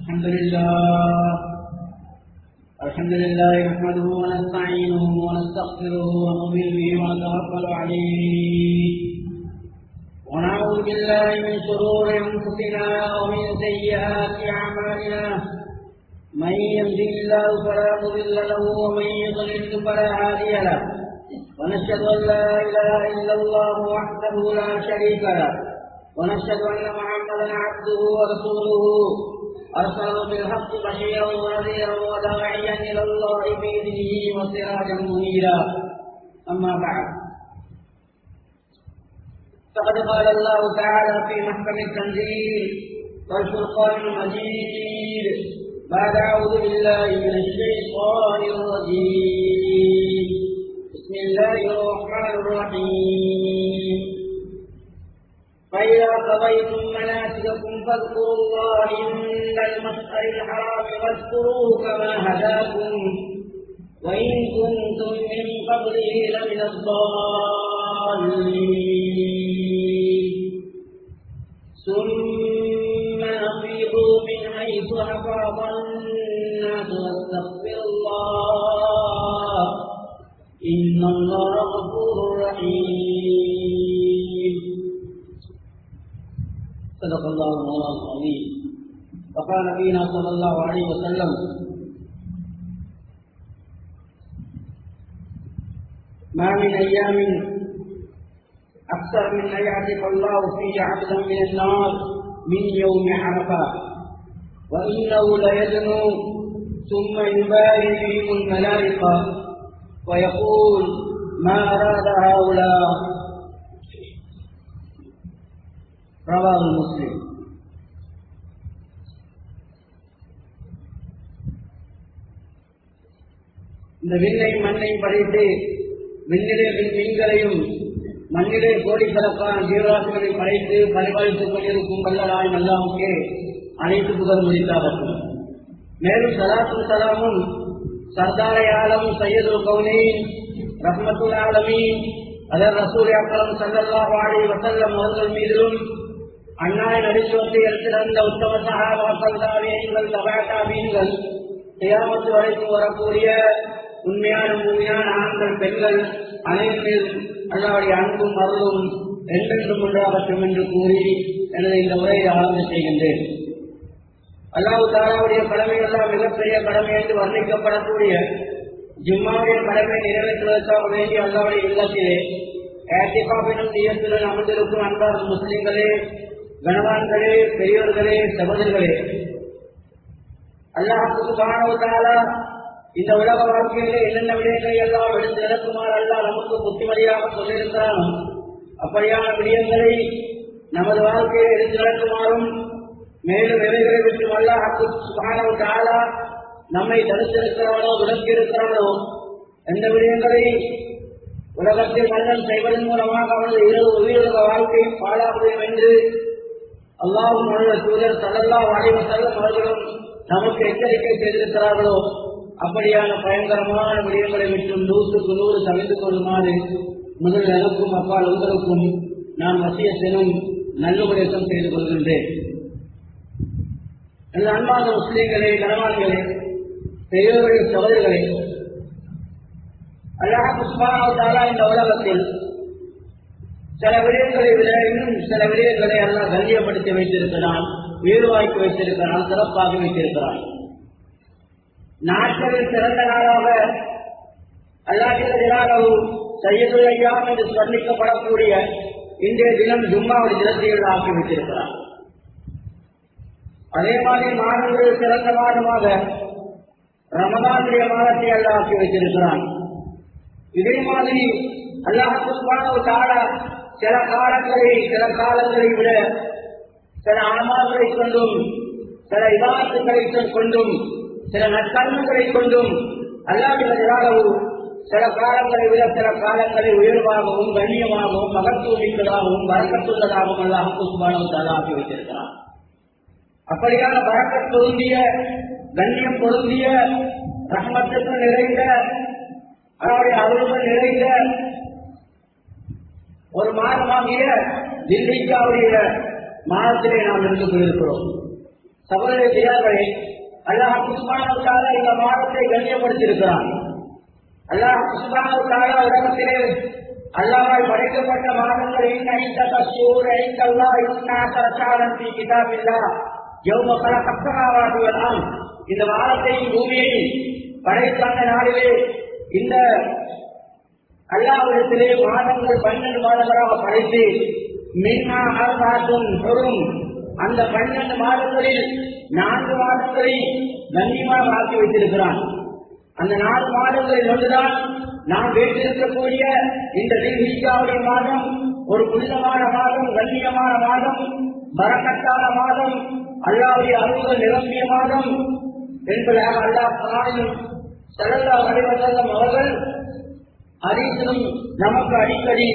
الحمد لله الحمد لله نحمده ونستعينه ونستغفره ونؤمن به ونتوكل عليه ونعوذ بالله من شرور انفسنا ومن سيئات اعمالنا من يهده الله فلا مضل له ومن يضلل فلا هادي له ونشهد ان لا اله الا الله وحده لا شريك له ونشهد ان محمدا عبده ورسوله ارسله بالحق بشيرا ونذيرا وداعيا الى الله باذنه وسراجا منيرا اما بعد فقد قال الله تعالى في محكم التنزيل والفرقان المجيد بعد اعوذ بالله من الشيطان الرجيم بسم الله الرحمن الرحيم فإذا قضيتم مناسككم فاذكروا الله عند المسأل الحرام واذكروه كما هداكم وإن كنتم من قبله لمن الضالين ثم أفيضوا من حيث أفاض الناس واستغفروا الله إن الله غفور رحيم صدق الله مولانا العظيم وقال نبينا صلى الله عليه وسلم ما من أيام أكثر من أن يعتق الله فيه عبدا من النار من يوم عرفة وإنه ليدنو ثم يباري بهم الملائكة ويقول ما أراد هؤلاء رواه مسلم இந்த விண்ணை மண்ணை படைத்து விண்ணிலே மீன்களையும் மண்ணிலே கோடிக்கணக்கான ஜீவராசிகளை படைத்து பரிபாலித்துக் கொண்டிருக்கும் வல்லராய் நல்லாமுக்கே அனைத்து புகழ் முடித்தாகட்டும் மேலும் சலாத்து சலாமும் சர்தாரை ஆலம் சையது கவுனேன் ரஹ்மத்துல் ஆலமீன் அதர் ரசூல் அக்கரம் சல்லல்லாஹு அலைஹி வஸல்லம் அவர்கள் மீதிலும் அண்ணாய் நடித்து வந்து எடுத்திருந்த உத்தம சகாபாக்கள் தாவியங்கள் தபாட்டாபீன்கள் தியாமத்து வரைக்கும் வரக்கூடிய உண்மையான உண்மையான ஆண்கள் பெண்கள் அனைவரும் அல்லாவுடைய அன்பும் அருளும் என்றென்றும் உண்டாகட்டும் என்று கூறி எனது இந்த உரையை ஆரம்பி செய்கின்றேன் அல்லாஹு தாலாவுடைய கடமை எல்லாம் மிகப்பெரிய கடமை என்று வர்ணிக்கப்படக்கூடிய ஜும்மாவுடைய கடமை நிறைவேற்றுவதற்காக வேண்டிய அல்லாவுடைய இல்லத்திலே ஏத்திகாவினும் தீயத்துடன் அமர்ந்திருக்கும் அன்பார் முஸ்லிம்களே கனவான்களே பெரியோர்களே சகோதரர்களே அல்லாஹுக்கு காணவதாலா இந்த உலக வாழ்க்கையிலே என்னென்ன விடயங்களை எல்லாம் எடுத்து நடக்குமாறு அல்லா நமக்கு புத்திமதியாக சொல்லியிருக்கிறானோ அப்படியான விடயங்களை நமது வாழ்க்கையை எடுத்து நடக்குமாறும் மேலும் எவைகளை விட்டு அல்லாஹுக்கு காணவதாலா நம்மை தடுத்திருக்கிறானோ விளக்கியிருக்கிறானோ எந்த விடயங்களை உலகத்தில் நல்லம் செய்வதன் மூலமாக அவனது இரவு உயிரிழந்த வாழ்க்கையை பாழாகுவோம் என்று அல்லாவும் அவருடைய தூதர் சல்லல்லா வளைவு செல்லும் அவர்களும் நமக்கு எச்சரிக்கை செய்திருக்கிறார்களோ அப்படியான பயங்கரமான விடயங்களை விட்டு நூற்றுக்கு நூறு தவிர்த்து கொள்ளுமாறு முதல் எனக்கும் அப்பால் உங்களுக்கும் நான் வசியத்தினும் நல்லுபதேசம் செய்து கொள்கின்றேன் எனது அன்பான முஸ்லீம்களே கனவான்களே பெரியவர்கள் சகோதரர்களே அல்லாஹாலா இந்த உலகத்தில் சில விடயங்களை விட இன்னும் சில விடயங்களை எல்லாம் கண்ணியப்படுத்தி வைத்திருக்கிறான் உயர்வாய்க்கு வைத்திருக்கிறான் சிறப்பாக வைத்திருக்கிறான் நாட்களில் சிறந்த நாளாக அல்லாஹிலாகவும் சையதுல் ஐயாம் என்று வர்ணிக்கப்படக்கூடிய இன்றைய தினம் ஜும்மாவுடைய தினத்தையில் ஆக்கி வைத்திருக்கிறார் அதே மாதிரி மாதங்களில் சிறந்த மாதமாக ரமதானுடைய மாதத்தை அல்லாஹ் ஆக்கி வைத்திருக்கிறான் இதே மாதிரி அல்லாஹுக்கான தாடா சில காலங்களை சில காலங்களை விட சில அனுமானங்களை கொண்டும் சில விவாதங்களை கொண்டும் சில நற்கர்மங்களை கொண்டும் அல்லாஹிலாகவும் சில காலங்களை விட சில காலங்களை உயர்வாகவும் கண்ணியமாகவும் மகத்துவமிக்கதாகவும் வரக்கத்துள்ளதாகவும் அல்லாஹுக்கு சுபானம் தாளாக்கி வைத்திருக்கிறார் அப்படியான வரக்கத் பொருந்திய கண்ணியம் பொருந்திய ரஹமத்துக்கு நிறைந்த அவருடைய அருள்கள் நிறைந்த ஒரு மாதமாகிய தில்லிக்காவுடைய மாதத்திலே நாம் இருந்து கொண்டிருக்கிறோம் சகோதர பெரியார்களே அல்லாஹ் குஸ்மானவுக்காக இந்த மாதத்தை கண்ணியப்படுத்தியிருக்கிறான் அல்லாஹ் குஸ்மானவுக்காக உலகத்திலே அல்லாவால் படைக்கப்பட்ட மாதங்கள் இன்ன இந்த கசூர் ஐந்தல்லா இன்னா சரசாரன் பி கிதாபில்லா யௌம கல கப்தமாவாகுவதாம் இந்த வானத்தையும் பூமியையும் படைத்த அந்த நாளிலே இந்த அல்லாவிடத்திலே மாதங்கள் பன்னெண்டு மாதங்களாக படைத்து மின்னா அர்பாத்தும் பெரும் அந்த பன்னெண்டு மாதங்களில் நான்கு மாதங்களை கண்ணியமாக ஆக்கி வைத்திருக்கிறான் அந்த நாலு மாதங்களில் ஒன்றுதான் நாம் வைத்திருக்கக்கூடிய இந்த தீபிகாவுடைய மாதம் ஒரு புனிதமான மாதம் கண்ணியமான மாதம் வரக்கட்டான மாதம் அல்லாவுடைய அருள்கள் நிரம்பிய மாதம் என்பதாக அல்லாஹ் பிராணியும் செல்லல்லா வரைவசல்லம் அவர்கள் அறிவிலும் நமக்கு அடிக்கடி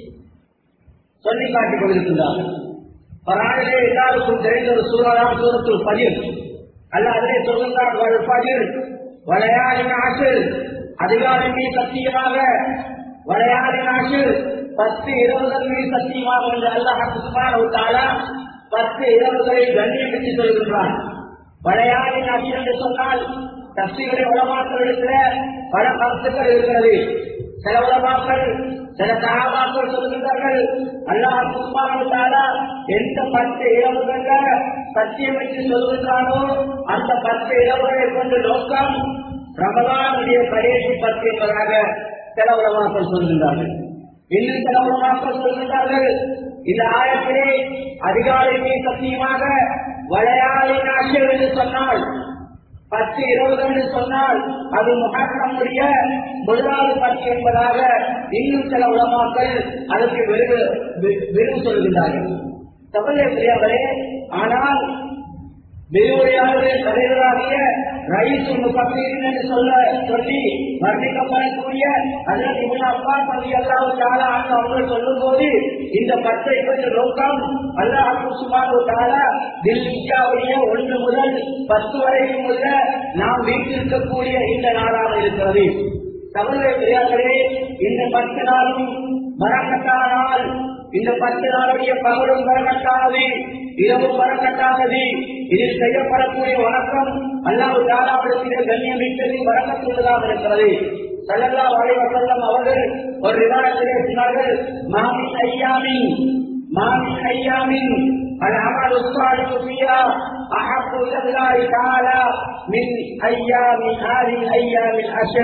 சொல்லி காட்டிக் கொண்டிருக்கின்றார்கள் பராணிலே எல்லாருக்கும் தெரிந்த ஒரு சூழலாம் சூரத்துள் பதில் அல்ல அதிலே சொல்கின்றார் பதில் வளையாளின் ஆசில் அதிகாரம் மீது சத்தியமாக வளையாளின் ஆசில் பத்து இரவுகள் மீது சத்தியமாக என்று அல்லாஹ் சுபான பத்து இரவுகளை கண்ணியமிட்டு சொல்கின்றான் வளையாளின் ஆசில் என்று சொன்னால் தப்சிகளை உலமாக்கள் இருக்கிற பல கருத்துக்கள் இருக்கிறது சில உலமாக்கள் சில சகாபாக்கள் சொல்கின்றார்கள் அல்லாஹ் சுப்பான எந்த பத்து இரவுகள்ல சத்தியம் வச்சு சொல்கின்றானோ அந்த பத்து இரவுகளை கொண்டு நோக்கம் ரமதானுடைய கடைசி பத்து என்பதாக சில உலமாக்கள் சொல்கின்றார்கள் இன்னும் சில உலமாக்கள் சொல்கின்றார்கள் இந்த ஆயத்திலே அதிகாரிக்கு சத்தியமாக வளையாளின் ஆட்சியர் என்று சொன்னால் பத்து இருபது என்று சொன்னால் அது முகக்கமுடைய முதலாவது பத்து என்பதாக இன்னும் சில உலமாக்கள் அதற்கு விருது சொல்கின்றார்கள் தமிழே பெரியவரே ஆனால் விரிவுரையாளருடைய தலைவராகிய ரயிசு முகப்பீரின் என்று சொல்ல சொல்லி வர்ணிக்கப்படக்கூடிய அதற்கு இவன் அப்பா பள்ளி அல்லாஹ் தாலா அவர்கள் சொல்லும் போது இந்த பத்தை பற்றி நோக்கம் அல்லாஹ் சுமார் தாலா தில்லியாவுடைய ஒன்று முதல் பத்து வரைக்கும் உள்ள நாம் வீட்டிருக்கக்கூடிய இந்த நாளாக இருக்கிறது தமிழக பெரியார்களே இந்த பத்து நாளும் மரக்கட்டான நாள் இந்த பத்து நாளுடைய பகலும் வரக்கட்டானது இரவு வரக்கட்டானது இதில் செய்யப்படக்கூடிய வணக்கம் அல்லாஹ் தாராவிடத்திலே கண்ணியமிட்டது வரக்கத்துள்ளதாக இருக்கிறது சல்லல்லா வலைவசல்லம் அவர்கள் ஒரு விவாதத்திலே சொன்னார்கள் மாமின் ஐயாமின் மாமின் ஐயாமின் العمل الصالح فيها أحب إلى الله تعالى من أيام هذه الأيام العشر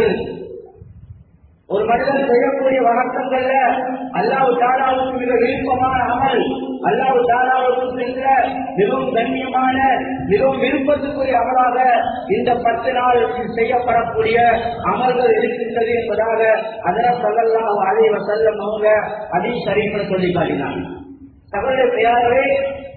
ஒரு மனிதன் செய்யக்கூடிய வணக்கங்கள்ல அல்லாஹ் தாலாவுக்கு மிக விருப்பமான அமல் அல்லாஹ் தாலாவுக்கு சென்ற மிகவும் கண்ணியமான மிகவும் விருப்பத்துக்குரிய அமலாக இந்த பத்து நாள் செய்யப்படக்கூடிய அமல்கள் இருக்கின்றது என்பதாக அதனால் சொல்லலாம் அலைவ செல்லம் அவங்க அதையும் சரின்னு சொல்லி காட்டினாங்க சகோதர பெயாரே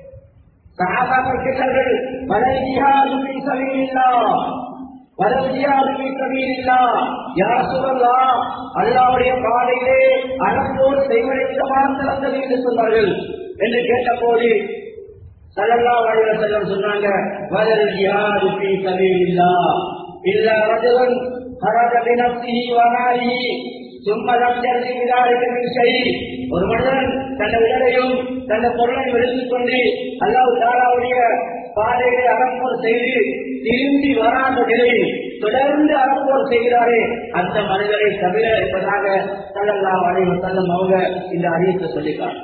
சகாபாக்கள் கேட்டார்கள் வலைஜிஹாது ஃபீ சபீலில்லாஹ் வலஜிஹாது ஃபீ சபீலில்லாஹ் யா ரசூலல்லாஹ் அல்லாஹ்வுடைய பாதையிலே அறப்போர் செய்வதற்கு மாத்திரம் என்று சொன்னார்கள் என்று கேட்டபோது ஸல்லல்லாஹு அலைஹி வஸல்லம் சொன்னாங்க வலஜிஹாது ஃபீ சபீலில்லாஹ் இல்லா ரஜுலன் خرج بنفسه وماله ثم لم يرد بذلك من شيء ஒரு மனிதன் தன் உடலையும் தன் பொருளையும் எடுத்துக் கொண்டு அல்லாஹ் தாலாவுடைய பாதையை அறப்போர் செய்து திரும்பி வராத நிலையில் தொடர்ந்து அறப்போர் செய்கிறாரே அந்த மனிதரை தவிர என்பதாக சல்லல்லாஹு அலைஹி வஸல்லம் அவங்க இந்த அறிவித்தை சொல்லிக்காங்க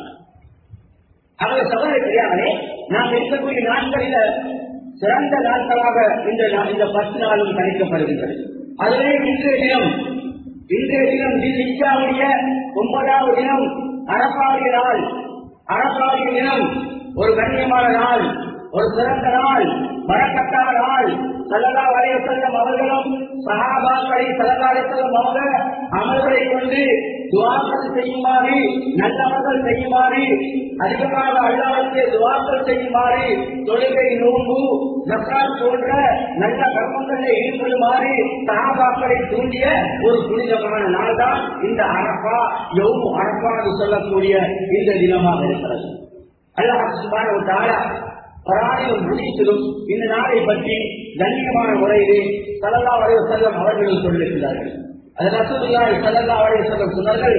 அவங்க சகோதர தெரியாமலே நாம் இருக்கக்கூடிய நாட்களில சிறந்த நாட்களாக இந்த நா- இந்த பத்து நாளும் கணிக்கப்படுகின்றது அதுவே இன்றைய தினம் இன்றைய தினம் தில்லிக்காவுடைய ஒன்பதாவது தினம் அரசாவுடைய நாள் அரசாவுடைய தினம் ஒரு கண்ணியமான நாள் ஒரு சிறந்த நாள் வரக்கட்டான நாள் சல்லல்லா வரைய செல்லும் அவர்களும் சகாபாக்களை சல்லல்லாரை செல்லும் அவங்க அமல்களை கொண்டு துவாக்கள் செய்யுமாறு நல்லவர்கள் செய்யுமாறு அதிகமாக அல்லாவுக்கு துவாக்கள் செய்யுமாறு தொழுகை நோன்பு ஜக்காத் போன்ற நல்ல கர்மங்களில் ஈடுபடுமாறு சகாபாக்களை தூண்டிய ஒரு புனிதமான நாள் தான் இந்த அரப்பா யௌமு அரப்பா என்று சொல்லக்கூடிய இந்த தினமாக இருக்கிறது அல்லாஹ் சுப்ஹானஹு வ தஆலா பராணியும் முடித்ததும் இந்த நாளை பற்றி கண்ணியமான முறையிலே ஸல்லல்லாஹு அலைஹி வஸல்லம் அவர்கள் சொல்லியிருக்கிறார்கள் அது ரசூலுல்லாஹி ஸல்லல்லாஹு அலைஹி வஸல்லம் சொன்னார்கள்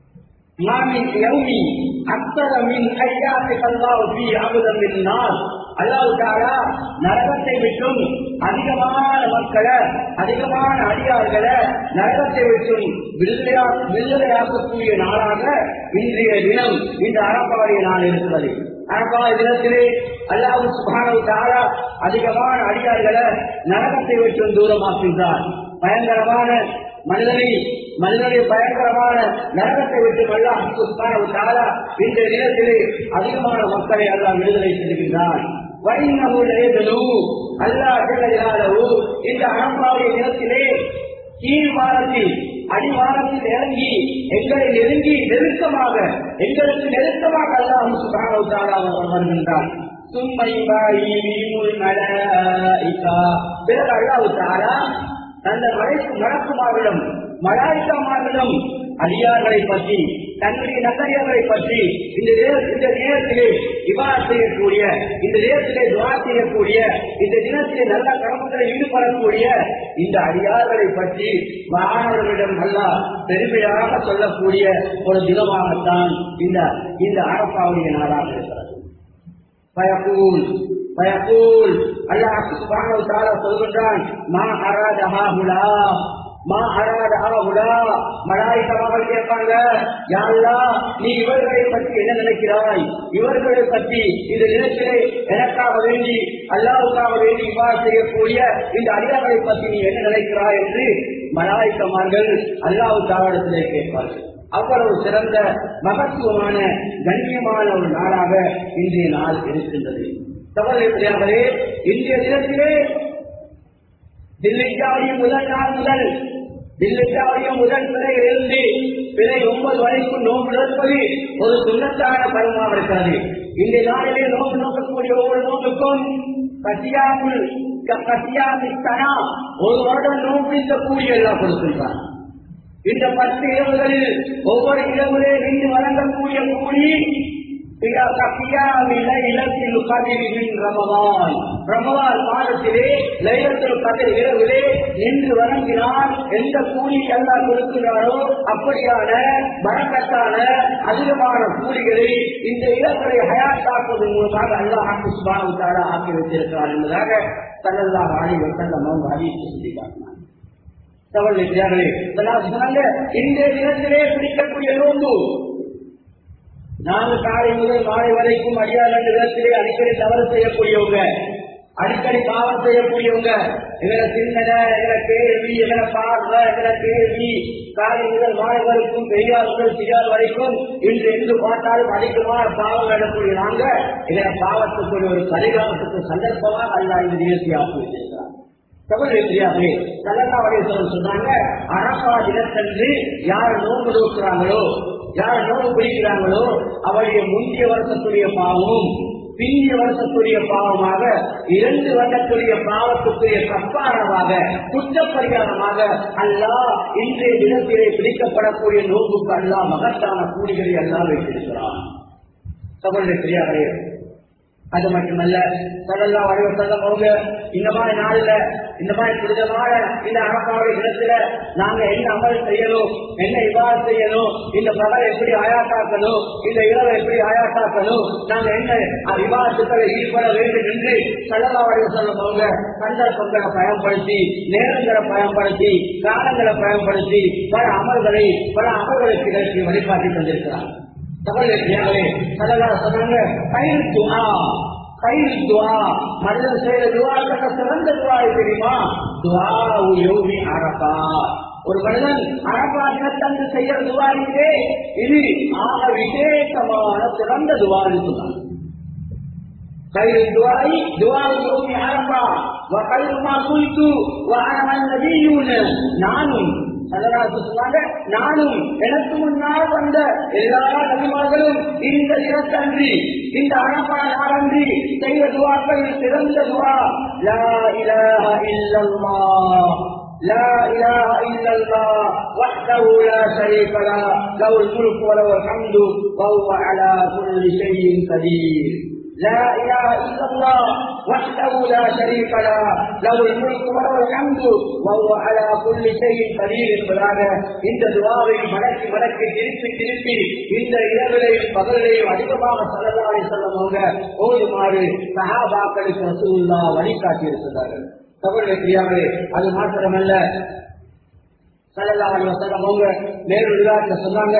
ما من يوم أكثر من أن يعتق الله فيه عبدا من النار அல்லாவுக்காரா நரகத்தை விட்டும் அதிகமான மக்களை அதிகமான அடியார்களை நரகத்தை விட்டும் விடுதலையா விடுதலையாக்கக்கூடிய நாளாக இன்றைய தினம் இந்த அரப்பாடைய நாள் இருக்கிறது அரப்பா தினத்திலே அல்லாஹு சுபானவு தாரா அதிகமான அடியார்களை நரகத்தை விட்டும் தூரமாக்குகிறார் பயங்கரமான மனிதனை மனிதனுடைய பயங்கரமான நரகத்தை விட்டு அல்லாஹ் சுபானவு தாரா இன்றைய தினத்திலே அதிகமான மக்களை அல்லாஹ் விடுதலை செய்கின்றார் இந்த அனம்பாவுடைய தினத்திலே கீழ்வாரத்தில் அடிவாரத்தில் இறங்கி எங்களை நெருங்கி நெருக்கமாக எங்களுக்கு நெருக்கமாக அல்லாஹ் சுகானவத்தால் வருகின்றார் சும்மை பிறகு அல்லாவுத்தாரா அந்த மலைக்கு மலக்குமாரிடம் மலாய்க்காமாரிடம் அடியார்களை பற்றி தன்னுடைய நகரியர்களை பற்றி இந்த இந்த நேரத்திலே இவா செய்யக்கூடிய இந்த நேரத்திலே துவா செய்யக்கூடிய இந்த தினத்திலே நல்ல கர்மத்தில் ஈடுபடக்கூடிய இந்த அடியார்களை பற்றி மாணவர்களிடம் நல்லா பெருமையாக சொல்லக்கூடிய ஒரு தினமாகத்தான் இந்த இந்த அரப்பாவுடைய நாளாக இருக்கிறது பயக்கூல் பயக்கூல் அல்லாஹ் சுப்ஹானஹு வ தஆலா சொல்கின்றான் மா அராத ஹாஹுலா மா அராத ஹாஹுலா மலாயிகமார்கள் கேட்பாங்க யா அல்லாஹ் நீ இவர்களை பற்றி என்ன நினைக்கிறாய் இவர்களை பற்றி இந்த நிலத்திலே எனக்காக வேண்டி அல்லாவுக்காக வேண்டி இவ்வாறு செய்யக்கூடிய இந்த அடியார்களை பற்றி நீ என்ன நினைக்கிறாய் என்று மலாய்க்கமார்கள் அல்லாவு தாவடத்திலே கேட்பார்கள் அவ்வளவு சிறந்த மகத்துவமான கண்ணியமான ஒரு நாளாக இன்றைய நாள் இருக்கின்றது சகோதரர்களே இன்றைய தினத்திலே தில்லிக்காவுடைய முதல் நாள் முதல் தில்லிக்காவுடைய முதல் பிறையிலிருந்து பிறை ஒன்பது வரைக்கும் நோன்பு நோற்பது ஒரு சுண்ணத்தான பருவமாக இருக்கிறது இந்த நாளிலே நோன்பு நோக்கக்கூடிய ஒவ்வொரு நோக்குக்கும் கசியாமுல் கசியாமித்தனா ஒரு வருடம் நோன்பு இருக்கக்கூடிய எல்லாம் கொடுக்கின்றார் இந்த பத்து இரவுகளில் ஒவ்வொரு இரவுலே நின்று வழங்கக்கூடிய கூலி ரமவான் மாதத்திலே லைலத்தில் கதிர் இரவிலே நின்று வணங்கினால் எந்த கூலி எல்லாம் கொடுக்கிறாரோ அப்படியான வரக்கத்தான அதிகமான கூலிகளை இந்த இலக்கை ஹயாத்தாக்குவதன் மூலமாக அல்லாஹ் சுபானவுத்தாரா ஆக்கி வைத்திருக்கிறார் என்பதாக தன்னல்லாக ஆணைகள் தந்த மௌன் அறிவித்து சொல்லி காட்டினார் சகோதரியார்களே சொன்னாங்க இந்த தினத்திலே பிடிக்கக்கூடிய நோன்பு நாலு காலை முதல் மாலை வரைக்கும் அடியார் ரெண்டு விதத்திலே அடிக்கடி தவறு செய்யக்கூடியவங்க அடிக்கடி பாவம் செய்யக்கூடியவங்க எங்களை சிந்தனை எங்களை கேள்வி எங்களை பார்வை எங்களை கேள்வி காலை முதல் மாலை வரைக்கும் பெரியார் முதல் சிறியார் வரைக்கும் இன்று எங்கு பார்த்தாலும் அதிகமான பாவம் நடக்கூடிய நாங்க எங்களை பாவத்துக்குரிய ஒரு பரிகாரத்துக்கு சந்தர்ப்பமாக அல்ல இந்த நிகழ்ச்சி ஆக்கி வச்சிருக்கிறார் சகோதரியாகவே தலகாவடேஸ்வரன் சொன்னாங்க அரசா தினத்தன்று யார் நோன்பு நோக்குறாங்களோ யார் நோன்பு பிடிக்கிறாங்களோ அவருடைய முந்தைய வருஷத்துடைய பாவமும் பிந்திய வருஷத்துடைய பாவமாக இரண்டு வருடத்துடைய பாவத்துக்குரிய கப்பாரமாக குற்றப்பரிகாரமாக அல்லா இன்றைய தினத்திலே பிடிக்கப்படக்கூடிய நோன்புக்கு அல்லா மகத்தான கூலிகளை எல்லாம் வைத்திருக்கிறான் சகோதரி அது மட்டுமல்ல சடல்லா வடிவ செல்லம் அவங்க இந்த மாதிரி நாள்ல இந்த மாதிரி புனிதமான இந்த அரசாங்க இடத்துல நாங்க என்ன அமல் செய்யணும் என்ன இவ்வாறு செய்யணும் இந்த பகல் எப்படி ஆயாட்டாக்கணும் இந்த இரவு எப்படி ஆயாட்டாக்கணும் நாங்க என்ன விவாதத்துக்களை ஈடுபட வேண்டும் என்று சடல்லா வடிவ செல்லம் அவங்க சந்தர்ப்பங்களை பயன்படுத்தி நேரங்களை பயன்படுத்தி காலங்களை பயன்படுத்தி பல அமல்களை பல அமல்களுக்கு இதற்கு வழிகாட்டி தந்திருக்கிறார் சகோதரியாகவே சதகா சொன்னாங்க கயிறு துவா கயிறு துவா மனிதன் செய்த துவாக்கள சிறந்த துவாய் தெரியுமா துவா யோகி அரபா ஒரு மனிதன் அரபா தினத்தன்று செய்யற துவாரிலே இது ஆக விசேஷமான சிறந்த துவாரி சொன்னார் خير الدعاء دعاء يوم عرفة وخير ما قلت وأنا النبيون நானும் சொன்னாங்க நானும் எனக்கு முன்னால் வந்த எல்லா நபிமார்களும் இந்த தினத்தன்றி இந்த அழகா நாளன்றி செய்த துவாக்கள் சிறந்த துவா லா இலாஹ இல்லல்லாஹ் لا إله إلا الله وحده لا شريك له له الملك وله الحمد وهو على كل شيء قدير لا إله إلا الله وحده لا شريك له له الملك وله الحمد وهو على كل شيء قدير என்பதாக இந்த துவாவை மடக்கி மடக்கி திருப்பி திருப்பி இந்த இரவிலையும் பகலிலையும் அதிகமாக சல்லல்லாஹு செல்லவங்க ஓடுமாறு சஹாபாக்களுக்கு ரசூலுல்லா வழிகாட்டி இருக்கிறார்கள் சகோதர கிரியாவே அது மாத்திரமல்ல சல்லல்லாஹு வஸல்லம் அவங்க நேரு விழாத்துல சொன்னாங்க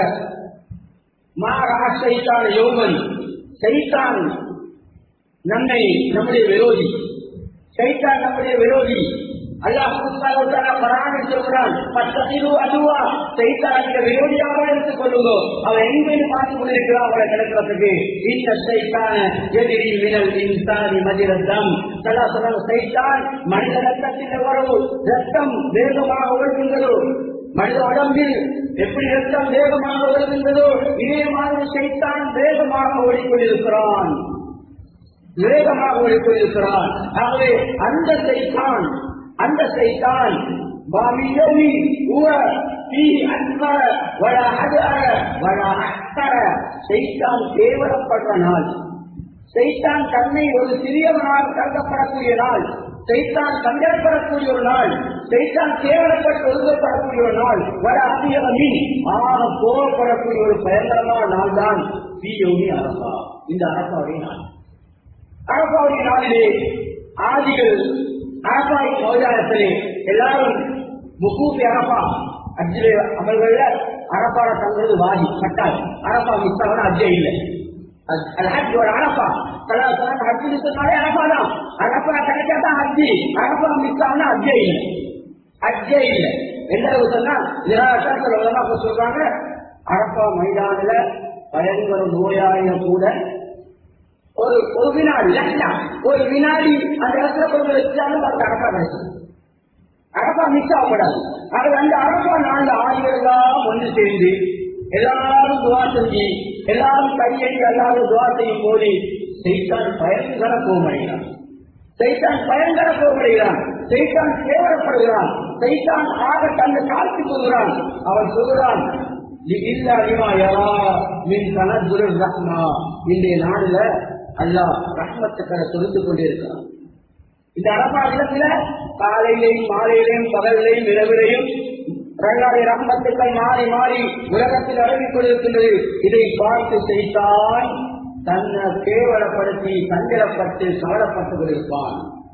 மாறா சைத்தான் யோகன் சைத்தான் நம்மை நம்முடைய விரோதி சைத்தான் நம்முடைய விரோதி அல்லாஹ் பராணி சொல்கிறான் பத்தத்திலு அதுவா சைத்தானிய விரோதியாக எடுத்துக் கொள்ளுங்கோ அவன் எங்கேயும் பார்த்து கொண்டிருக்கிறான் அவளை கிடக்கிறதுக்கு இந்த சைத்தான எதிரி வினல் இன்சானி மதிரத்தம் சலா சொன்னாங்க சைத்தான் மனித ரத்தத்தில் எவ்வளவு ரத்தம் வேகமாக ஒழுங்குங்களோ மனித உடம்பில் எப்படி ரத்தம் வேகமாக ஒழுங்குங்களோ இதே மாதிரி சைத்தான் வேகமாக ஓடிக்கொண்டிருக்கிறான் வேகமாக ஓடிக்கொண்டிருக்கிறான் ஆகவே அந்த சைத்தான் அந்த சைத்தான் பாமியோமி உவ தீ அன்பர வட அகர வட அக்கர சைத்தான் கேவலப்படுற நாள் சைத்தான் தன்னை ஒரு சிறியவனாக கருதப்படக்கூடிய நாள் சைத்தான் கண்டப்படக்கூடிய ஒரு நாள் சைத்தான் கேவலப்பட்டு ஒதுக்கப்படக்கூடிய ஒரு நாள் வட அதிகமி ஆக கோவப்படக்கூடிய ஒரு பயங்கரமான நாள் தான் பியோமி அரசா இந்த அரசாவுடைய நாள் அரபாவுடைய நாளிலே ஆதிகள் அரபாய் மௌஜாரத்திலே எல்லாரும் முகூபி அரபா அஜிலே அமல்கள்ல அரபாட தங்கிறது வாதி கட்டாயம் அரபா மிஸ் ஆகணும் அஜ்ஜே இல்லை الحج والعرفة ثلاث صلاة حج சொன்னாலே அரபா தான் அரபா கிடைச்சா தான் ஹஜ்ஜி அரபா மிஸ் ஆகணும் அஜ்ஜே இல்லை அஜ்ஜே இல்லை என்ன சொன்னா நிராசத்தில் உலமா சொல்றாங்க அரபா மைதானில பயங்கர நோயாளிய கூட ஒரு ஒரு வினாடி லட்சம் ஒரு வினாடி அந்த இடத்துல கொண்டு வச்சாலும் அது அரபா கிடைக்கும் அரபா மிஸ் ஆகக்கூடாது அது அந்த அரபா நான்கு ஆடிகள் எல்லாம் ஒன்று சேர்ந்து எல்லாரும் துவா செஞ்சு எல்லாரும் கையெழுதி எல்லாரும் துவா செய்யும் போது செய்தான் பயங்கர கோமடைகிறான் செய்தான் பயங்கர கோமடைகிறான் செய்தான் கேவலப்படுகிறான் செய்தான் ஆக தன்னை தாழ்த்தி கொள்கிறான் அவன் சொல்கிறான் இல்லா லிமா யரா மின் தனதுரு ரஹ்மா இன்றைய நாடுல அல்லாஹ் ரஹ்மத்துக்களை சொல்லிக் கொண்டிருக்கிறான் இந்த அரபா இடத்துல காலையிலையும் மாலையிலையும் பகலிலையும் இரவிலையும் ரங்காடைய ரஹ்மத்துக்கள் மாறி மாறி உலகத்தில் அடங்கிக் கொண்டிருக்கின்றது இதை பார்த்து செய்தான் தன்னை கேவலப்படுத்தி சஞ்சலப்பட்டு கவலைப்பட்டு கொண்டிருப்பான்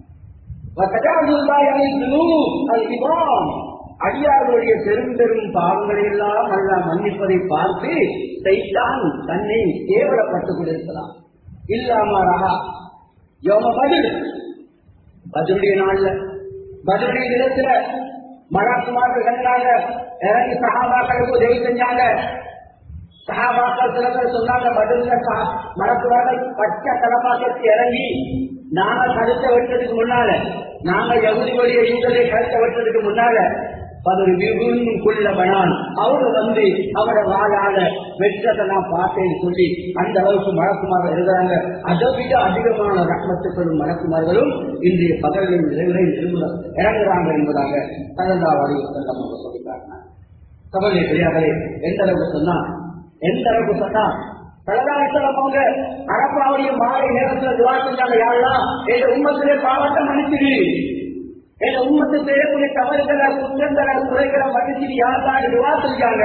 அடியார்களுடைய பெரும் பெரும் பாவங்களை எல்லாம் அல்ல மன்னிப்பதை பார்த்து சைத்தான் தன்னை கேவலப்பட்டுக் கொண்டிருக்கிறான் இல்லாம ரகா யோம பதில் பதிலுடைய நாள்ல பதிலுடைய தினத்துல மலக்குமார்கள் கண்டாங்க இறங்கி சகாபாக்களுக்கு உதவி செஞ்சாங்க சகாபாக்கள் சில பேர் சொன்னாங்க பதில மலக்குமார்கள் பச்சை தலப்பாக்கத்து இறங்கி நாங்க கழுத்தை வெட்டதுக்கு முன்னால நாங்க எகுதிகளுடைய யூதரை கழுத்தை வெட்டதுக்கு முன்னால பதில் மிகுந்தும் கொள்ளவனான் அவரு வந்து அவரை வாழால வெற்றத்தை நான் பார்த்தேன்னு சொல்லி அந்த அளவுக்கு மலக்குமார்கள் எழுதுறாங்க அதை விட அதிகமான ரத்னத்துக்களும் மலக்குமார்களும் இன்றைய பகலிலும் இரவிலையும் திரும்ப இறங்குறாங்க என்பதாக தகந்தா வடிவத்தில் நம்ம சொல்லிட்டாங்க சபலை பெரியார்களே எந்த அளவுக்கு சொன்னா எந்த அளவுக்கு சொன்னா பிரதானத்தில் அவங்க அரப்பாவுடைய மாலை நேரத்தில் துவா செஞ்சாங்க யாரெல்லாம் எங்க உண்மத்திலே பாவத்தை மன்னிச்சிரு எங்க உண்மத்து செய்யக்கூடிய தவறுகளை குற்றங்களை குறைகளை மன்னிச்சிரு யாரெல்லாம் துவா செஞ்சாங்க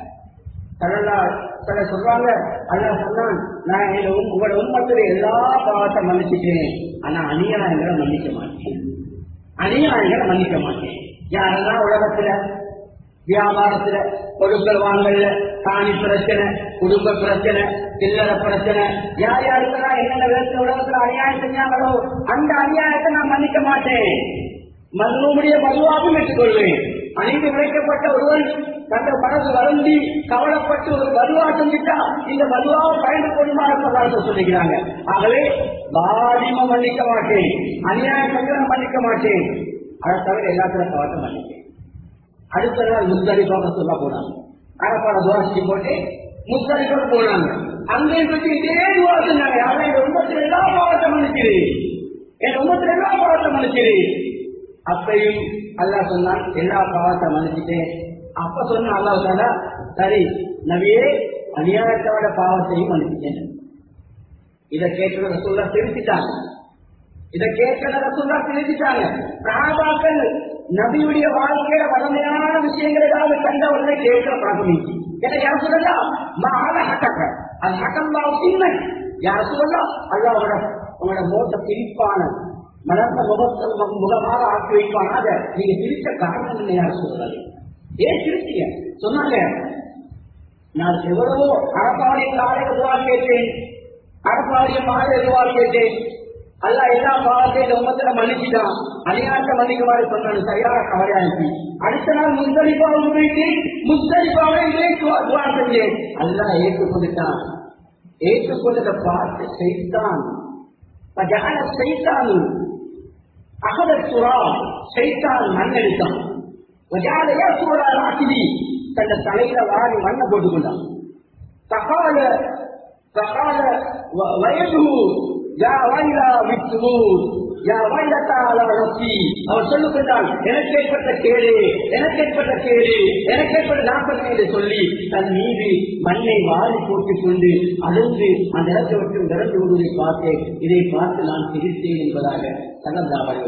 சில சொல்றாங்க அல்ல சொன்னான் நான் எங்க உங்களோட உண்மத்துல எல்லா பாவத்தை மன்னிச்சுட்டேன் ஆனா அநியாயங்களை மன்னிக்க மாட்டேன் அநியாயங்களை மன்னிக்க மாட்டேன் யாரெல்லாம் உலகத்துல வியாபாரத்துல பொருட்கள் வாங்கல காணி பிரச்சனை குடும்ப பிரச்சனை சில்லற பிரச்சனை யார் யாருக்கெல்லாம் என்னென்ன வேறு உலகத்துல அநியாயம் செஞ்சாங்களோ அந்த அநியாயத்தை நான் மன்னிக்க மாட்டேன் மதுவுடைய மதுவாகவும் ஏற்றுக்கொள்வேன் அணிந்து விளைக்கப்பட்ட ஒருவன் தந்த மனசு வருந்தி கவலைப்பட்டு ஒரு மதுவா செஞ்சுட்டா இந்த மதுவாவை பயந்து கொள்ளுமாறு பதார்த்தம் சொல்லிக்கிறாங்க ஆகவே பாதிமா மன்னிக்க மாட்டேன் அநியாய சங்கரம் மன்னிக்க மாட்டேன் அதை தவிர எல்லாத்திலும் பார்த்து மன்னிப்பேன் அடுத்த நாள் முஸ்தலிஃபாக சொல்ல போனாங்க அரப்பாட துவாசி போட்டு முஸ்தலிஃபா போனாங்க அங்கே பற்றி இதே துவா சொன்னாங்க யாரும் என் உண்மத்தில் எல்லா பாவத்தை மன்னிக்கிறேன் என் உண்மத்தில் எல்லா பாவத்தை மன்னிக்கிறேன் அப்பையும் அல்லா சொன்னான் எல்லா பாவத்தை மன்னிச்சுட்டேன் அப்ப சொன்ன அல்லாஹ் தாலா சரி நவியே அநியாயத்தோட பாவத்தையும் மன்னிச்சிட்டேன் இதை கேட்கிற ரசூல்லா திருத்திட்டாங்க இதை கேட்கிற ரசூல்லா திருத்திட்டாங்க சஹாபாக்கள் நபியுடைய வாழ்க்கையில வளமையான விஷயங்கள் ஏதாவது கண்டவர்களை கேட்கிற பழக்கம் ஏன்னா யார் சொல்லலாம் மாத ஹட்டக்க அது ஹட்டம்பா உண்மை யார் சொல்லலாம் அல்லாவோட உங்களோட மோட்ட பிரிப்பான மலர்ந்த முகத்தை முகமாக ஆக்கி வைப்பானாக நீங்க பிரித்த காரணம் என்ன யார் சொல்றாரு ஏன் திருத்திய சொன்னாங்க நான் எவ்வளவோ அரசாணிய காலையில் துவா கேட்டேன் அரசாணிய மாலை துவா கேட்டேன் அல்ல எல்லா பாவத்தையும் இந்த உமத்துல மன்னிச்சுட்டான் அநியாயத்தை மன்னிக்குமாறு சொன்னாங்க சரியான கவலையாச்சு அடுத்த நாள் முஸ்தலிப்பாவுக்கு போயிட்டு முஸ்தலிப்பாவை இதே துவா செஞ்சேன் அல்ல ஏற்றுக்கொண்டுட்டான் ஏற்றுக்கொண்டதை பார்த்து செய்தான் فجعل الشيطان أخذ التراب شيطان மண்ணெடுத்தான் وجعل يأكل على رأسه தன் தலையில வாரி மண்ணை போட்டுக் கொண்டான் فقال فقال ويده يا ويلا بالثبور யா வைலத்தா அலா நப்சி அவர் சொல்லுகின்றான் எனக்கு ஏற்பட்ட கேடு எனக்கு ஏற்பட்ட கேடு எனக்கு ஏற்பட்ட நாற்பத்தி என்று சொல்லி தன் மீது மண்ணை வாரி போட்டுக் கொண்டு அழுந்து அந்த இடத்தை விட்டு நடந்து கொள்வதை பார்த்தேன் இதை பார்த்து நான் சிரித்தேன் என்பதாக தகவல்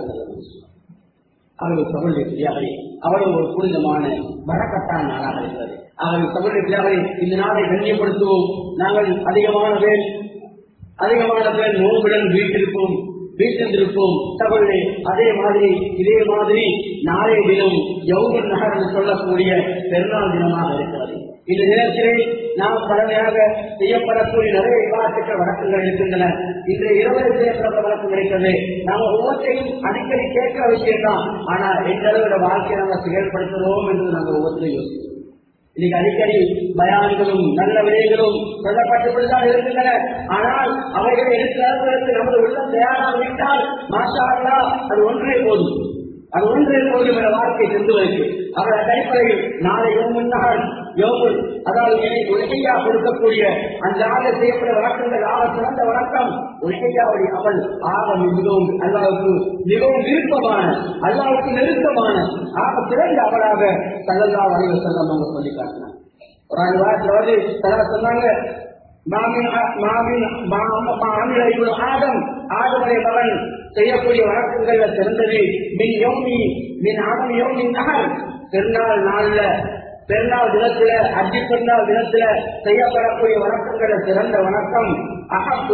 அவர்கள் தமிழ் பிள்ளையாளே அவர்கள் ஒரு புனிதமான வரக்கட்டான நாளாக இருக்கிறது அவர்கள் தமிழ் பிள்ளையாளே இந்த நாளை கண்ணியப்படுத்துவோம் நாங்கள் அதிகமான பேர் அதிகமான பேர் நோன்புடன் வீட்டிற்கும் வீட்டில் இருப்போம் தகவலே அதே மாதிரி இதே மாதிரி நாளைய தினம் யௌகன் நகர் என்று சொல்லக்கூடிய பெருநாள் தினமாக இருக்கிறது இந்த தினத்திலே நாம் பழமையாக செய்யப்படக்கூடிய நிறைய விவாதத்திற்கு வழக்கங்கள் இருக்கின்றன இன்றைய இரவு செய்யப்பட்ட வழக்கம் இருக்கிறது நாம ஒவ்வொருத்தையும் அடிக்கடி கேட்கிற விஷயம் தான் ஆனா எந்த அளவு வாழ்க்கையை நம்ம செயல்படுத்துகிறோம் என்று நாங்கள் ஒவ்வொருத்தரும் யோசிக்கிறோம் இன்னைக்கு அடிக்கடி பயான்களும் நல்ல விலைகளும் சொல்லப்பட்டுதான் இருக்கின்றன ஆனால் அவைகளை எடுத்து நமது உள்ளம் தயாராக விட்டால் மாஷா அது ஒன்றே போதும் அது ஒன்றே போதும் என்ற வாழ்க்கை சென்றுவதற்கு அவர் அடிப்படையில் நாளை முன்னாள் யோகு அதாவது எனக்கு உலகையா கொடுக்கக்கூடிய அந்த ஆக செய்யப்பட வழக்கங்கள் ஆக சிறந்த வழக்கம் உலகையாவுடைய அவள் ஆக மிகவும் அல்லாவுக்கு மிகவும் விருப்பமான அல்லாவுக்கு நெருக்கமான ஆக சிறந்த அவளாக சல்லல்லா வரைவு செல்லம் அவங்க சொல்லி காட்டினாங்க ஒரு ஆண்டு வாரத்தில் வந்து தலா சொன்னாங்க மாமின் மாமின் மாமில இவ்வளவு ஆதம் ஆதமுடைய மகன் செய்யக்கூடிய வழக்கங்கள்ல சிறந்தது மின் யோமி மின் ஆதம் யோமின் நகர் திருநாள் நாள்ல பெருநாள் தினத்துல அஜி பெருநாள் தினத்துல செய்யப்படக்கூடிய வணக்கங்கள சிறந்த வணக்கம் அகப்பு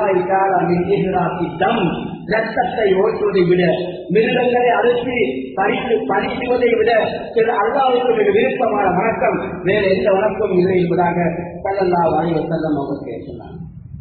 தம் ரத்தத்தை ஓட்டுவதை விட மிருகங்களை அழுத்தி பறித்து பறிக்குவதை விட சில அல்லாவுக்கு மிக விருப்பமான வணக்கம் வேற எந்த வணக்கமும் இல்லை என்பதாக பல்லல்லா வாயு செல்லம் அவர் பேசினார்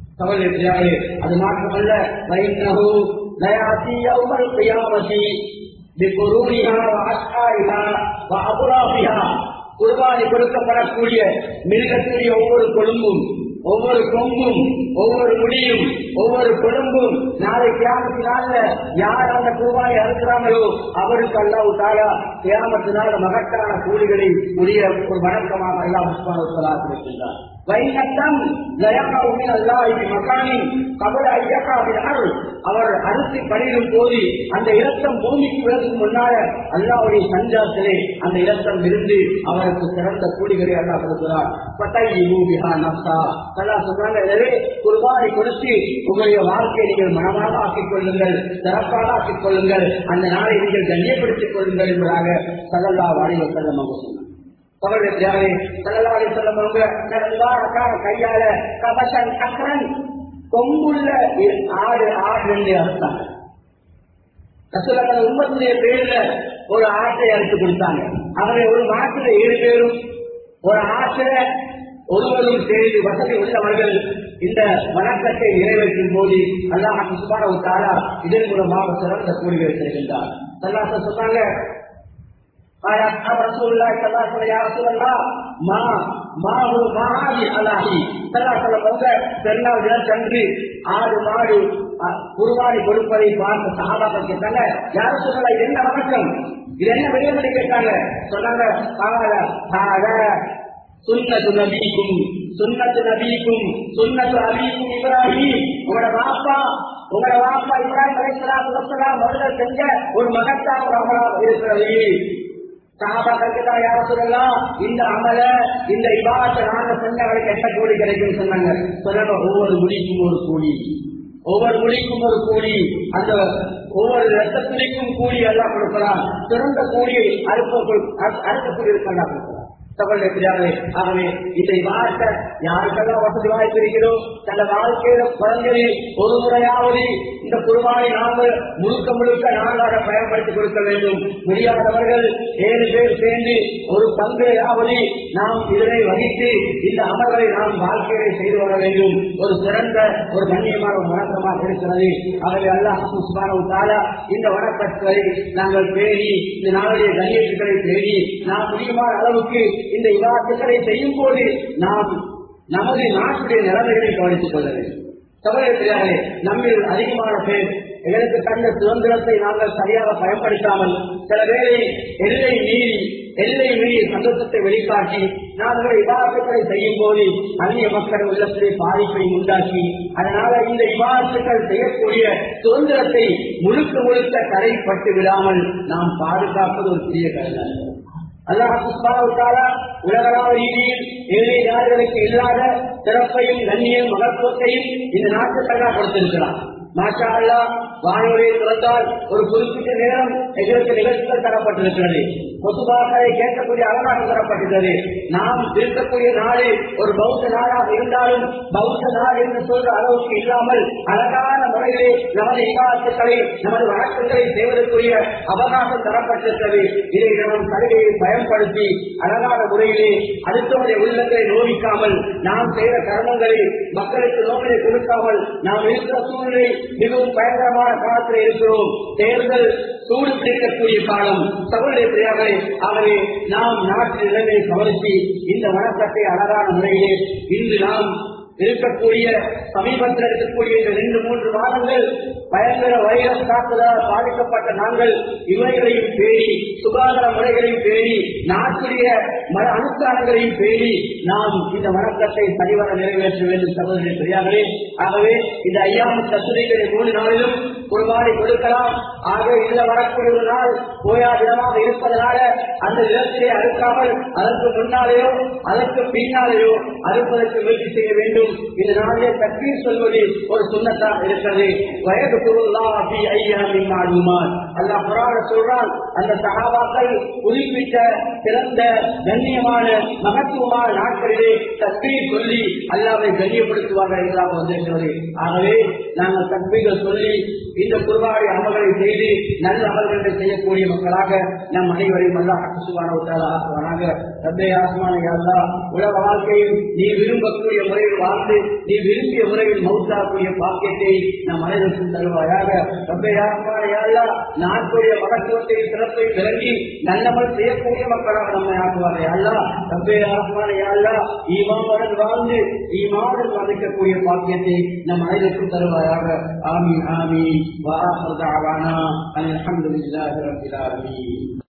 கவலை அது மாற்றமல்ல வைணகு தயாசி அவுமல் பியாமசி بقرونها وأشعارها وأطرافها குர்பானி கொடுக்கப்படக்கூடிய மிருகத்துடைய ஒவ்வொரு கொழும்பும் ஒவ்வொரு கொம்பும் ஒவ்வொரு முடியும் ஒவ்வொரு கொழும்பும் நாளை கிராமத்து நாள்ல யார் அந்த குர்பானை அறுக்கிறாங்களோ அவருக்கு அல்லாஹ் தாலா கிராமத்து நாள் மகத்தான கூலிகளை உரிய ஒரு வணக்கமாக அல்லாஹ் முஸ்மான் இருக்கின்றார் வைநத்தம் லயக்காவுமின் அல்லாஹி மகானின் கபல ஐயக்காவின் அருள் அவர் அரிசி பணியும் போது அந்த இரத்தம் பூமிக்கு விழுதுக்கு முன்னால அல்லாவுடைய சஞ்சாரத்திலே அந்த இரத்தம் இருந்து அவருக்கு சிறந்த கூலிகளை அல்லா கொடுக்கிறார் பட்டை பூமிகா நப்சா அல்லா சொல்றாங்க எனவே குர்பானை கொடுத்து உங்களுடைய வாழ்க்கையை நீங்கள் மனமாக ஆக்கிக் கொள்ளுங்கள் சிறப்பாக ஆக்கிக் கொள்ளுங்கள் அந்த நாளை நீங்கள் கண்ணியப்படுத்திக் கொள்ளுங்கள் என்பதாக சதல்லா வாணிவ செல்லம் அவங்க சொன்னார் அவர்களுக்கு சல்லல்லாஹு செல்லம் அவங்க நடந்தாரக்கான கையால கபசன் அக்கரன் கொம்புள்ள ஆடு ஆடு என்று அறுத்தாங்க ரசூலங்கள் உம்மத்துடைய பேர்ல ஒரு ஆட்டை அறுத்து கொடுத்தாங்க அவரை ஒரு மாட்டுல ஏழு பேரும் ஒரு ஆற்றுல ஒருவரும் சேர்ந்து வசதி உள்ளவர்கள் இந்த வணக்கத்தை நிறைவேற்றும் போது அல்லாஹ் சுபான ஒரு தாரா இதன் மூலமாக சிறந்த கூலிகளை தருகின்றார் சல்லாச சொன்னாங்க قال أصحاب رسول الله صلى الله عليه وسلم يا رسول الله ما ما هو ما هذه அல்லாஹி சல்லாசலம் அவங்க பெருநாள் தினம் சென்று ஆடு மாடு குருவாடி கொடுப்பதை பார்த்த சகாபாக்கள் கேட்டாங்க யாரும் சொல்லல இது என்ன வணக்கம் இது என்ன வெளியே கேட்டாங்க சொன்னாங்க கால கால சுன்னத்து நபிக்கும் சுன்னத்து நபிக்கும் சுன்னத்து அபிக்கும் இப்ராஹிம் உங்களோட வாப்பா உங்களோட வாப்பா இப்ராஹிம் அலைஹிஸ்ஸலாத்து வஸ்ஸலாம் அவர்கள் செஞ்ச ஒரு மகத்தான ஒரு அமலாக இருக்கிறது சாபாக்களுக்கு தான் யார சொல்லலாம் இந்த அமல இந்த இபாத்தை நாங்க செஞ்சவங்களுக்கு எட்ட கூலி கிடைக்கும் சொன்னாங்க சொன்னாங்க ஒவ்வொரு முடிக்கும் ஒரு கூலி ஒவ்வொரு மொழிக்கும் ஒரு கூலி அந்த ஒவ்வொரு ரத்த துளிக்கும் கூலி எல்லாம் கொடுக்கலாம் சிறந்த கூலியை அறுப்ப அறுக்கக்கூடிய இருக்கா கொடுக்கலாம் தகவல் எப்படியாவே ஆகவே இதை வாழ்க்கை யாருக்கெல்லாம் வசதி வாய்ப்பு இருக்கிறோ தந்த வாழ்க்கையில குழந்தைகளில் ஒரு முறையாவது இந்த குருவானை நாங்கள் முழுக்க முழுக்க நாங்கள் பயன்படுத்தி கொடுக்க வேண்டும் முடியாதவர்கள் ஏழு பேர் சேர்ந்து ஒரு பங்கையாவது நாம் இதனை வகித்து இந்த அமர்வை நாம் வாழ்க்கையை செய்து வர வேண்டும் ஒரு சிறந்த ஒரு கண்ணியமான ஒரு வணக்கமாக இருக்கிறது ஆகவே அல்லாஹ் சுஸ்மான இந்த வணக்கத்தை நாங்கள் பேணி இந்த நாளுடைய கண்ணியத்துக்களை பேணி நாம் முடியுமான அளவுக்கு இந்த விவாதத்துக்களை செய்யும் போது நாம் நமது நாட்டுடைய நிலைமைகளை கவனித்துக் கொள்ள வேண்டும் சகோதரர்களே நம்மில் அதிகமான பேர் எங்களுக்கு தந்த சுதந்திரத்தை நாங்கள் சரியாக பயன்படுத்தாமல் சில பேரை எல்லை மீறி எல்லை மீறி சந்தோஷத்தை வெளிக்காட்டி நாங்கள் விவாதத்துக்களை செய்யும் போது அந்நிய மக்கள் உள்ளத்திலே பாதிப்பை உண்டாக்கி அதனால இந்த விவாதத்துக்கள் செய்யக்கூடிய சுதந்திரத்தை முழுக்க முழுக்க தடைப்பட்டு விடாமல் நாம் பாதுகாப்பது ஒரு பெரிய கருத்து அல்லாஹால உலகளாவ ரீதியில் ஏழை நாடுகளுக்கு இல்லாத சிறப்பையும் கண்ணியம் மகத்துவத்தையும் இந்த நாட்டுக்கெல்லாம் கொடுத்திருக்கிறார் மாஷா அல்லா வானொலியை திறந்தால் ஒரு குறிப்பிட்ட நேரம் எங்களுக்கு நிகழ்ச்சிகள் தரப்பட்டிருக்கிறது பொதுவாக கேட்கக்கூடிய அவகாசம் தரப்பட்டுள்ளது நாம் இருக்கக்கூடிய நாடு ஒரு பௌத்த நாடாக இருந்தாலும் பௌத்த நாடு என்று சொல்ற அளவுக்கு இல்லாமல் அழகான முறையிலே நமது இகாத்துக்களை நமது வழக்குகளை செய்வதற்குரிய அவகாசம் தரப்பட்டிருக்கிறது இதை நாம் கருவியை பயன்படுத்தி அழகான முறையிலே அடுத்தவருடைய உள்ளங்களை நோவிக்காமல் நாம் செய்த கர்மங்களை மக்களுக்கு நோக்கினை கொடுக்காமல் நாம் இருக்கிற சூழ்நிலை மிகவும் பயங்கரமான காலத்தில் இருக்கிறோம் தேர்தல் சூடு பிடிக்கக்கூடிய காலம் சகோதரிய பிரியார்களே ஆகவே நாம் நாட்டு நிலைமையை கவனித்து இந்த வணக்கத்தை அழகான முறையிலே இன்று நாம் இருக்கக்கூடிய சமீபத்தில் இருக்கக்கூடிய இந்த ரெண்டு மூன்று மாதங்கள் பயங்கர வைரஸ் தாக்குதலால் பாதிக்கப்பட்ட நாங்கள் இவைகளையும் பேணி சுகாதார முறைகளையும் பேணி நாட்டுடைய மத அனுஷ்டானங்களையும் பேணி நாம் இந்த வணக்கத்தை சரிவர நிறைவேற்ற வேண்டும் சகோதரி பெரியார்களே ஆகவே இந்த ஐயாம தத்துரைகளை மூணு நாளிலும் குர்பானை கொடுக்கலாம் ஆக இதுல வரக்கூடிய ஒரு நாள் போயா தினமாக இருப்பதனால அந்த இடத்திலே அறுக்காமல் அதற்கு முன்னாலேயோ அதற்கு பின்னாலேயோ அறுப்பதற்கு முயற்சி செய்ய வேண்டும் இந்த நாளிலே தக்பீர் சொல்வது ஒரு சுண்ணத்தாக இருக்கிறது வயது பொருளா அப்படி ஐயா மாறுமார் அல்ல புராண சொல்றான் அந்த சகாபாக்கள் குறிப்பிட்ட சிறந்த கண்ணியமான மகத்துவமான நாட்களிலே தக்பீர் சொல்லி அல்லாவை கண்ணியப்படுத்துவார்கள் என்றாக வந்திருக்கிறது ஆகவே நாங்கள் தக்பீர்கள் சொல்லி இந்த குருவாடி அமல்களை செய்து நல்ல அமல்களை செய்யக்கூடிய மக்களாக நம் அனைவரையும் அல்லா அசுவான ஆக்குவானாக ரப்பே ஆசுமான அல்லா உலக வாழ்க்கையில் நீ விரும்பக்கூடிய முறையில் வாழ்ந்து நீ விரும்பிய முறையில் மவுத்தாக்கூடிய பாக்கியத்தை நம் அனைவருக்கும் தருவாயாக ரப்பே ஆசுமான அல்லா நாட்டுடைய மகத்துவத்தை சிறப்பை விளங்கி நல்லமல் செய்யக்கூடிய மக்களாக நம்மை ஆக்குவாரே அல்லா ரப்பே ஆசுமான அல்லா ஈமாவுடன் வாழ்ந்து ஈமாவுடன் மதிக்கக்கூடிய பாக்கியத்தை நம் அனைவருக்கும் தருவாயாக ஆமீன் ஆமீன் وآخر دعوانا أن الحمد لله رب العالمين